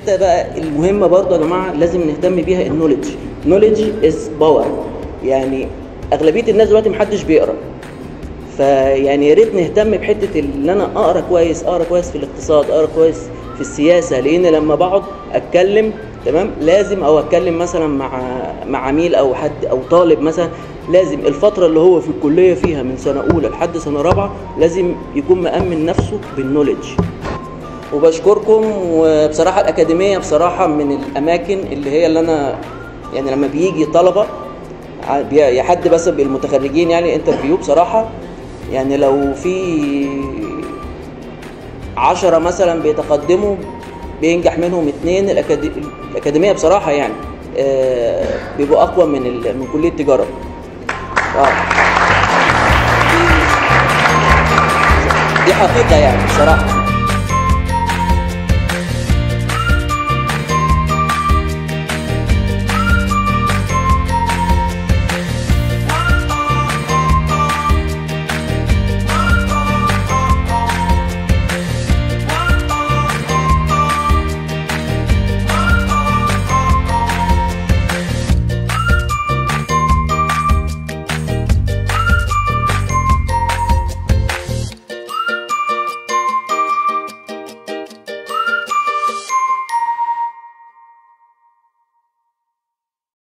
الحته بقى المهمه برضه يا جماعه لازم نهتم بيها النولج نولج از باور يعني اغلبيه الناس دلوقتي محدش بيقرا فيعني يا ريت نهتم بحته ان انا اقرا كويس اقرا كويس في الاقتصاد اقرا كويس في السياسه لان لما بقعد اتكلم تمام لازم او اتكلم مثلا مع مع عميل او حد او طالب مثلا لازم الفتره اللي هو في الكليه فيها من سنه اولى لحد سنه رابعه لازم يكون مامن نفسه بالنولج وبشكركم وبصراحه الاكاديميه بصراحه من الاماكن اللي هي اللي انا يعني لما بيجي طلبه ع- بي- يا حد بس بالمتخرجين يعني انترفيو بصراحه يعني لو في عشرة مثلا بيتقدموا بينجح منهم اتنين الأكادي... الأكاديمية بصراحة يعني آه بيبقوا أقوى من ال... من كلية تجارة آه. دي... دي حقيقة يعني بصراحة